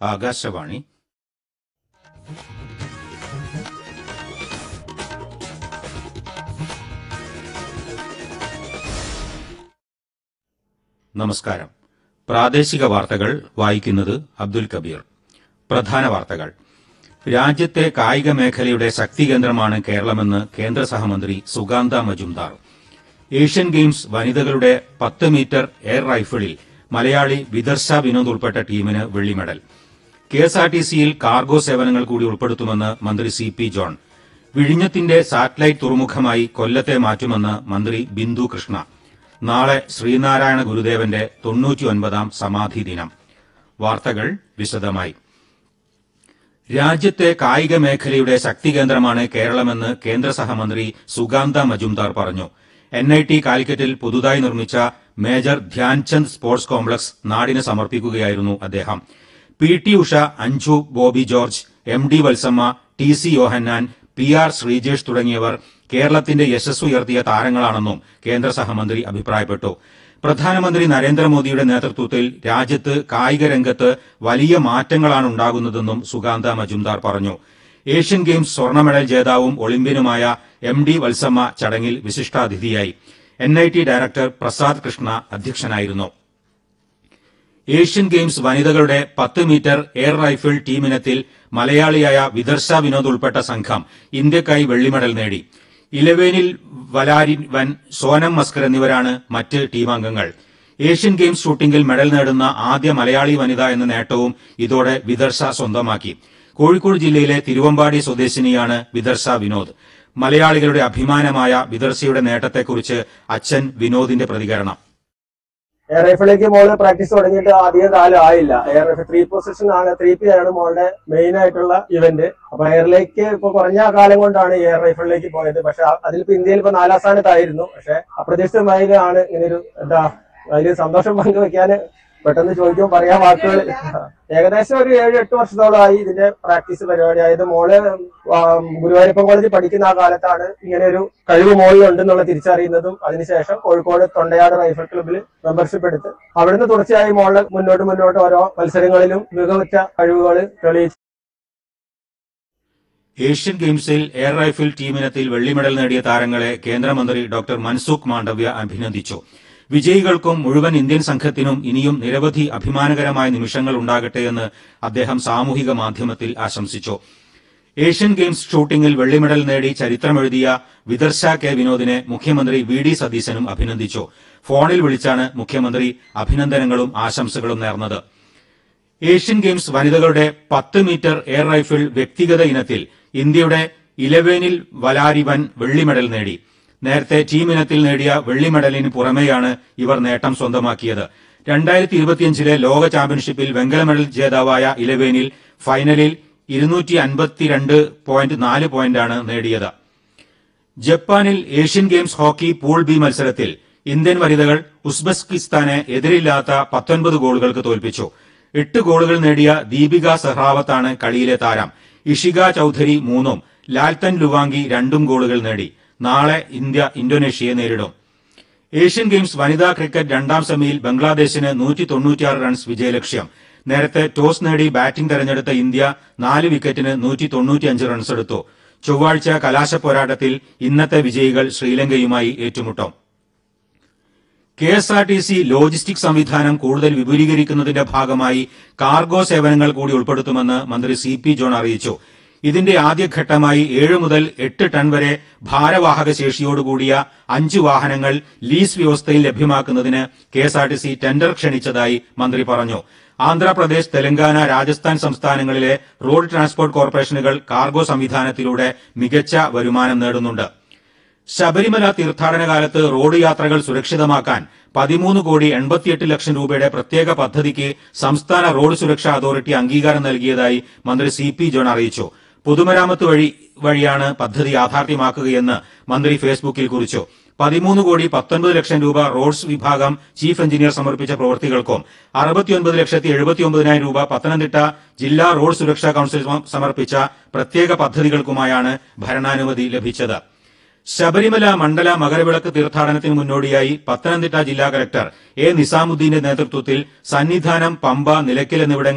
ആകാശവാണി നമസ്കാരം പ്രാദേശിക വാർത്തകൾ വായിക്കുന്നത് അബ്ദുൽ കബീർ പ്രധാന വാർത്തകൾ രാജ്യത്തെ കായിക മേഖലയുടെ ശക്തികേന്ദ്രമാണ് കേരളമെന്ന് കേന്ദ്ര സഹമന്ത്രി സുഗാന്ത മജുംദാർ ഏഷ്യൻ ഗെയിംസ് വനിതകളുടെ പത്ത് മീറ്റർ എയർ റൈഫിളിൽ മലയാളി വിദർശ വിനോദ് ഉൾപ്പെട്ട ടീമിന് വെള്ളി മെഡൽ കെഎസ്ആർടിസിയിൽ കാർഗോ സേവനങ്ങൾ കൂടി ഉൾപ്പെടുത്തുമെന്ന് മന്ത്രി സി പി ജോൺ വിഴിഞ്ഞത്തിന്റെ സാറ്റലൈറ്റ് തുറമുഖമായി കൊല്ലത്തെ മാറ്റുമെന്ന് മന്ത്രി ബിന്ദു കൃഷ്ണ നാളെ ശ്രീനാരായണ ഗുരുദേവന്റെ തൊണ്ണൂറ്റിയൊൻപതാം സമാധി ദിനം വാർത്തകൾ വിശദമായി രാജ്യത്തെ കായിക മേഖലയുടെ ശക്തികേന്ദ്രമാണ് കേരളമെന്ന് കേന്ദ്ര സഹമന്ത്രി സുഗാന്ത മജുംദാർ പറഞ്ഞു എൻ ഐ ടി കാലിക്കറ്റിൽ പുതുതായി നിർമ്മിച്ച മേജർ ധ്യാൻചന്ദ് സ്പോർട്സ് കോംപ്ലക്സ് നാടിന് സമർപ്പിക്കുകയായിരുന്നു അദ്ദേഹം P T Usha Anju Bobby George M D Valsamma T C Yohannan P R Sreejesh തുടങ്ങിയവർ കേരളത്തിന്റെ യശസ് ഉയർത്തിയ താരങ്ങളാണെന്നും കേന്ദ്ര സഹമന്ത്രി അഭിപ്രായപ്പെട്ടു പ്രധാനമന്ത്രി നരേന്ദ്രമോദിയുടെ നേതൃത്വത്തിൽ രാജ്യത്ത് കായിക രംഗത്ത് വലിയ മാറ്റങ്ങളാണ് ഉണ്ടാകുന്നതെന്നും സുഗാന്ത മജുംദാർ പറഞ്ഞു ഏഷ്യൻ ഗെയിംസ് സ്വർണ്ണ മെഡൽ ജേതാവും ഒളിമ്പ്യനുമായ എം ഡി വത്സമ്മ ചടങ്ങിൽ വിശിഷ്ടാതിഥിയായി N I T director Prasad Krishna അധ്യക്ഷനായിരുന്നു ഏഷ്യൻ ഗെയിംസ് വനിതകളുടെ പത്ത് മീറ്റർ എയർ റൈഫിൾ ടീമിനത്തിൽ മലയാളിയായ വിദർശ വിനോദ് ഉൾപ്പെട്ട സംഘം ഇന്ത്യക്കായി വെള്ളിമെഡൽ നേടി ഇലവേനിൽ വലാരി വൻ സോനം മസ്കർ എന്നിവരാണ് മറ്റ് ടീമംഗങ്ങൾ ഏഷ്യൻ ഗെയിംസ് ഷൂട്ടിംഗിൽ മെഡൽ നേടുന്ന ആദ്യ മലയാളി വനിത എന്ന നേട്ടവും ഇതോടെ വിദർശ സ്വന്തമാക്കി കോഴിക്കോട് ജില്ലയിലെ തിരുവമ്പാടി സ്വദേശിനിയാണ് വിദർശ വിനോദ് മലയാളികളുടെ അഭിമാനമായ വിദർശയുടെ നേട്ടത്തെക്കുറിച്ച് അച്ഛൻ വിനോദിന്റെ പ്രതികരണം എയർ റൈഫിലേക്ക് മോള് പ്രാക്ടീസ് തുടങ്ങിയിട്ട് അധികം കാലം ആയില്ല എയർ റൈഫിൾ ത്രീ പൊസിഷൻ ആണ് ത്രീ പി ആണ് മോളുടെ മെയിൻ ആയിട്ടുള്ള ഇവന്റ് അപ്പൊ എയറിലേക്ക് ഇപ്പൊ കുറഞ്ഞ കാലം കൊണ്ടാണ് എയർ റൈഫിളിലേക്ക് പോയത് പക്ഷെ അതിലിപ്പോ ഇന്ത്യയിൽ ഇപ്പൊ നാലാം സ്ഥാനത്തായിരുന്നു പക്ഷെ അപ്രതീക്ഷിതമായി ആണ് ഇങ്ങനൊരു എന്താ അതിൽ സന്തോഷം പങ്കുവെക്കാൻ പെട്ടെന്ന് ചോദിക്കുമ്പോൾ പറയാൻ വാക്കുകൾ ഏകദേശം ഒരു ഏഴ് എട്ട് വർഷത്തോളമായി ഇതിന്റെ പ്രാക്ടീസ് പരിപാടി ആയത് മോള് ആ, ഗുരുവായൂരപ്പൻ കോളേജിൽ പഠിക്കുന്ന ആ കാലത്താണ് ഇങ്ങനെ ഒരു കഴിവ് മോളിൽ ഉണ്ടെന്നുള്ള തിരിച്ചറിയുന്നതും അതിനുശേഷം കോഴിക്കോട് തൊണ്ടയാട് റൈഫിൾ ക്ലബ്ബിൽ മെമ്പർഷിപ്പ് എടുത്ത് അവിടുന്ന് തുടർച്ചയായി മോള് മുന്നോട്ട് മുന്നോട്ട് ഓരോ മത്സരങ്ങളിലും മികവുറ്റ കഴിവുകൾ തെളിയിച്ചു ഏഷ്യൻ ഗെയിംസിൽ എയർ റൈഫിൾ ടീമിനത്തിൽ വെള്ളി മെഡൽ നേടിയ താരങ്ങളെ കേന്ദ്രമന്ത്രി ഡോക്ടർ മൻസുഖ് മാണ്ഡവ്യ അഭിനന്ദിച്ചു വിജയികൾക്കും മുഴുവൻ ഇന്ത്യൻ സംഘത്തിനും ഇനിയും നിരവധി അഭിമാനകരമായ നിമിഷങ്ങൾ ഉണ്ടാകട്ടെയെന്ന് അദ്ദേഹം സാമൂഹിക മാധ്യമത്തിൽ ആശംസിച്ചു ഏഷ്യൻ ഗെയിംസ് ഷൂട്ടിംഗിൽ വെള്ളി മെഡൽ നേടി ചരിത്രമെഴുതിയ വിദർശ കെ വിനോദിനെ മുഖ്യമന്ത്രി വി ഡി സതീശനും അഭിനന്ദിച്ചു ഫോണിൽ വിളിച്ചാണ് മുഖ്യമന്ത്രി അഭിനന്ദനങ്ങളും ആശംസകളും നേർന്നത് ഏഷ്യൻ ഗെയിംസ് വനിതകളുടെ പത്ത് മീറ്റർ എയർ റൈഫിൾ വ്യക്തിഗത ഇനത്തിൽ ഇന്ത്യയുടെ ഇലവേനിൽ വലാരിവൻ വെള്ളി മെഡൽ നേടി നേരത്തെ ടീം ഇനത്തിൽ നേടിയ വെള്ളി മെഡലിന് പുറമെയാണ് ഇവർ നേട്ടം സ്വന്തമാക്കിയത് രണ്ടായിരത്തി ഇരുപത്തിയഞ്ചിലെ ലോക ചാമ്പ്യൻഷിപ്പിൽ വെങ്കല മെഡൽ ജേതാവായ ഇലവേനിൽ ഫൈനലിൽ ഇരുന്നൂറ്റി അൻപത്തിരണ്ട് പോയിന്റ് നാല് പോയിന്റാണ് നേടിയത് ജപ്പാനിൽ Asian Games hockey pool B മത്സരത്തിൽ ഇന്ത്യൻ വനിതകൾ ഉസ്ബെക്കിസ്ഥാനെ എതിരില്ലാത്ത പത്തൊൻപത് ഗോളുകൾക്ക് തോൽപ്പിച്ചു എട്ട് ഗോളുകൾ നേടിയ ദീപിക സെഹ്റാവത്താണ് കളിയിലെ താരം ഇഷിക ചൌധരി മൂന്നും ലാൽത്തൻ ലുവാങ്കി രണ്ടും ഗോളുകൾ നേടി നാളെ ഇന്ത്യ ഇന്തോനേഷ്യയെ നേരിടും ഏഷ്യൻ ഗെയിംസ് വനിതാ ക്രിക്കറ്റ് രണ്ടാം സെമിയിൽ ബംഗ്ലാദേശിന് നൂറ്റി തൊണ്ണൂറ്റിയാറ് റൺസ് വിജയലക്ഷ്യം നേരത്തെ ടോസ് നേടി ബാറ്റിംഗ് തെരഞ്ഞെടുത്ത ഇന്ത്യ നാല് വിക്കറ്റിന് നൂറ്റി തൊണ്ണൂറ്റിയഞ്ച് റൺസ് എടുത്തു ചൊവ്വാഴ്ച കലാശ പോരാട്ടത്തിൽ ഇന്നത്തെ വിജയികൾ ശ്രീലങ്കയുമായി ഏറ്റുമുട്ടും K S R T C logistic സംവിധാനം കൂടുതൽ വിപുലീകരിക്കുന്നതിന്റെ ഭാഗമായി കാർഗോ സേവനങ്ങൾ കൂടി ഉൾപ്പെടുത്തുമെന്ന് മന്ത്രി സി പി ജോൺ അറിയിച്ചു ഇതിന്റെ ആദ്യഘട്ടമായി ഏഴ് മുതൽ എട്ട് ടൺ വരെ ഭാരവാഹക ശേഷിയോടുകൂടിയ അഞ്ച് വാഹനങ്ങൾ ലീസ് വ്യവസ്ഥയിൽ ലഭ്യമാക്കുന്നതിന് K S R T C tender ക്ഷണിച്ചതായി മന്ത്രി പറഞ്ഞു ആന്ധ്രാപ്രദേശ് തെലങ്കാന രാജസ്ഥാൻ സംസ്ഥാനങ്ങളിലെ റോഡ് ട്രാൻസ്പോർട്ട് കോർപ്പറേഷനുകൾ കാർഗോ സംവിധാനത്തിലൂടെ മികച്ച വരുമാനം നേടുന്നുണ്ട് ശബരിമല തീർത്ഥാടന കാലത്ത് റോഡ് യാത്രകൾ സുരക്ഷിതമാക്കാൻ പതിമൂന്ന് കോടി എൺപത്തിയെട്ട് ലക്ഷം രൂപയുടെ പ്രത്യേക പദ്ധതിക്ക് സംസ്ഥാന റോഡ് സുരക്ഷാ അതോറിറ്റി അംഗീകാരം നൽകിയതായി മന്ത്രി സി പി ജോൺ അറിയിച്ചു പൊതുമരാമത്ത് വഴി വഴിയാണ് പദ്ധതി യാഥാർത്ഥ്യമാക്കുകയെന്ന് മന്ത്രി ഫേസ്ബുക്കിൽ കുറിച്ചു പതിമൂന്ന് കോടി പത്തൊൻപത് ലക്ഷം രൂപ റോഡ്സ് വിഭാഗം ചീഫ് എഞ്ചിനീയർ സമർപ്പിച്ച പ്രവൃത്തികൾക്കും അറുപത്തിയൊൻപത് ലക്ഷത്തി എഴുപത്തിയൊമ്പതിനായിരം രൂപ പത്തനംതിട്ട ജില്ലാ റോഡ് സുരക്ഷാ കൌൺസിൽ സമർപ്പിച്ച പ്രത്യേക പദ്ധതികൾക്കുമായാണ് ഭരണാനുമതി ലഭിച്ചത് ശബരിമല മണ്ഡല മകരവിളക്ക് തീർത്ഥാടനത്തിന് മുന്നോടിയായി പത്തനംതിട്ട ജില്ലാ കലക്ടർ എ നിസാമുദ്ദീന്റെ നേതൃത്വത്തിൽ സന്നിധാനം പമ്പ നിലയ്ക്കൽ എന്നിവിടങ്ങളിൽ